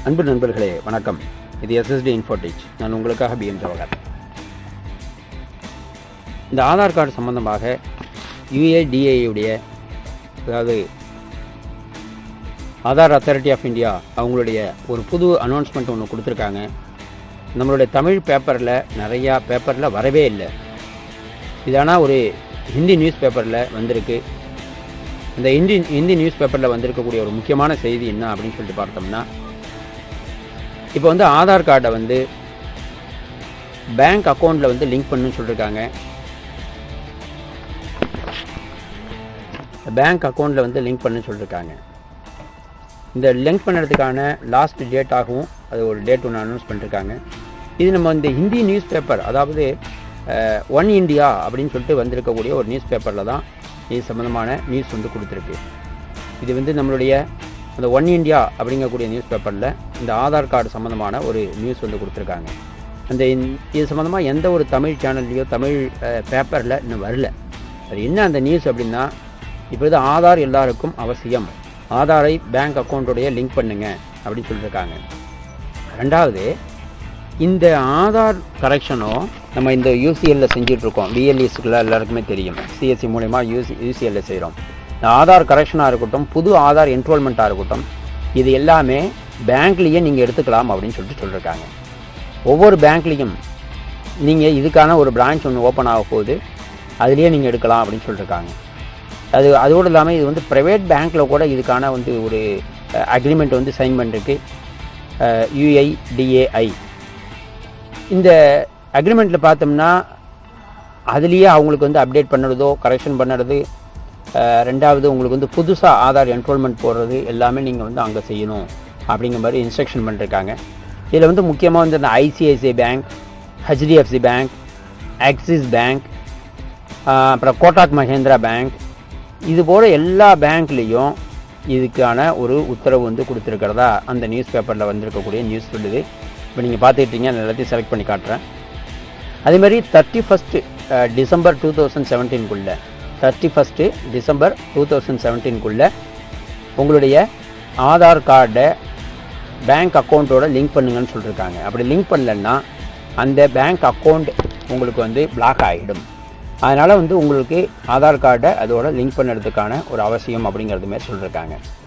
அன்பு நண்பர்களே வணக்கம் இது எஸ்எஸ்டி இன்ஃபோடெச் நான் உங்களுக்காக பிஎம் ஜவஹர் இந்த ஆதார் கார்டு சம்பந்தமாக யுஏடிஏயுடைய அதாவது ஆதார் அத்தாரிட்டி ஆஃப் இந்தியா அவங்களுடைய ஒரு புது அனௌன்ஸ்மெண்ட் ஒன்று கொடுத்துருக்காங்க நம்மளுடைய தமிழ் பேப்பரில் நிறையா பேப்பரில் வரவே இல்லை இது ஆனால் ஒரு ஹிந்தி நியூஸ் பேப்பரில் வந்திருக்கு இந்த ஹிந்தி ஹிந்தி நியூஸ் பேப்பரில் வந்திருக்கக்கூடிய ஒரு முக்கியமான செய்தி என்ன அப்படின்னு சொல்லிட்டு பார்த்தோம்னா இப்போ வந்து ஆதார் கார்டை வந்து பேங்க் அக்கௌண்ட்டில் வந்து லிங்க் பண்ணுன்னு சொல்லியிருக்காங்க பேங்க் அக்கௌண்ட்டில் வந்து லிங்க் பண்ணுன்னு சொல்லியிருக்காங்க இந்த லிங்க் பண்ணுறதுக்கான லாஸ்ட் டேட்டாகவும் அது ஒரு டேட் ஒன்று அனௌன்ஸ் பண்ணியிருக்காங்க இது நம்ம இந்த ஹிந்தி நியூஸ் பேப்பர் அதாவது ஒன் இந்தியா அப்படின்னு சொல்லிட்டு வந்திருக்கக்கூடிய ஒரு நியூஸ் பேப்பரில் தான் இது சம்மந்தமான நியூஸ் வந்து கொடுத்துருக்கு இது வந்து நம்மளுடைய அந்த ஒன் இந்தியா அப்படிங்கக்கூடிய நியூஸ் பேப்பரில் இந்த ஆதார் கார்டு சம்மந்தமான ஒரு நியூஸ் வந்து கொடுத்துருக்காங்க அந்த இந்த- இது சம்மந்தமாக எந்த ஒரு தமிழ் சேனல்லையோ தமிழ் பேப்பரில் இன்னும் வரல அது என்ன அந்த நியூஸ் அப்படின்னா இப்பொழுது ஆதார் எல்லாருக்கும் அவசியம் ஆதாரை பேங்க் அக்கௌண்ட்டோடைய லிங்க் பண்ணுங்க அப்படின்னு சொல்லியிருக்காங்க ரெண்டாவது இந்த ஆதார் கரெக்ஷனும் நம்ம இந்த யூசிஎல்ல செஞ்சுட்டு இருக்கோம் விஎல்இஸ்க்குள்ள எல்லாருக்குமே தெரியும் சிஎஸ்சி மூலயமா யூசி யூசிஎல்ல செய்கிறோம் இந்த ஆதார் கரெக்ஷனாக இருக்கட்டும் புது ஆதார் என்ரோல்மெண்ட்டாக இருக்கட்டும் இது எல்லாமே பேங்க்லேயே நீங்கள் எடுத்துக்கலாம் அப்படின்னு சொல்லிட்டு சொல்லியிருக்காங்க ஒவ்வொரு பேங்க்லேயும் நீங்கள் இதுக்கான ஒரு பிரான்ச் ஒன்று ஓப்பன் ஆக போகுது அதுலேயே நீங்கள் எடுக்கலாம் அப்படின்னு சொல்லியிருக்காங்க அது அதோடு இல்லாமல் இது வந்து ப்ரைவேட் பேங்க்கில் கூட இதுக்கான வந்து ஒரு அக்ரிமெண்ட் வந்து சைன் பண்ணிருக்கு யுஐடிஏஐ இந்த அக்ரிமெண்ட்டில் பார்த்தோம்னா அதுலேயே அவங்களுக்கு வந்து அப்டேட் பண்ணுறதோ கரெக்ஷன் பண்ணுறது அஹ், ரெண்டாவது உங்களுக்கு வந்து புதுசாக ஆதார் என்ரோல்மெண்ட் போடுறது எல்லாமே நீங்கள் வந்து அங்கே செய்யணும் அப்படிங்கிற மாதிரி இன்ஸ்ட்ரக்ஷன் பண்ணிருக்காங்க இதில் வந்து முக்கியமாக வந்து இந்த ICICI bank HDFC bank Axis bank அப்புறம் கோட்டாக் மஹேந்திரா பேங்க் இது போல எல்லா பேங்க்லேயும் இதுக்கான ஒரு உத்தரவு வந்து கொடுத்துருக்கிறதா அந்த நியூஸ் பேப்பரில் வந்திருக்கக்கூடிய நியூஸ் சொல்லுது இப்போ நீங்கள் பார்த்துக்கிட்டீங்க நான் எல்லாத்தையும் செலக்ட் பண்ணி காட்டுறேன் அதே மாதிரி thirty first December two thousand செவன்டீன்குள்ளே thirty first December two thousand செவன்டீன்குள்ளே உங்களுடைய ஆதார் கார்டை பேங்க் அக்கௌண்ட்டோட லிங்க் பண்ணுங்கன்னு சொல்லியிருக்காங்க அப்படி லிங்க் பண்ணலன்னா அந்த பேங்க் அக்கௌண்ட் உங்களுக்கு வந்து பிளாக் ஆகிடும் அதனால் வந்து உங்களுக்கு ஆதார் கார்டை அதோட லிங்க் பண்ணுறதுக்கான ஒரு அவசியம் அப்படிங்கிறது மாதிரி சொல்லியிருக்காங்க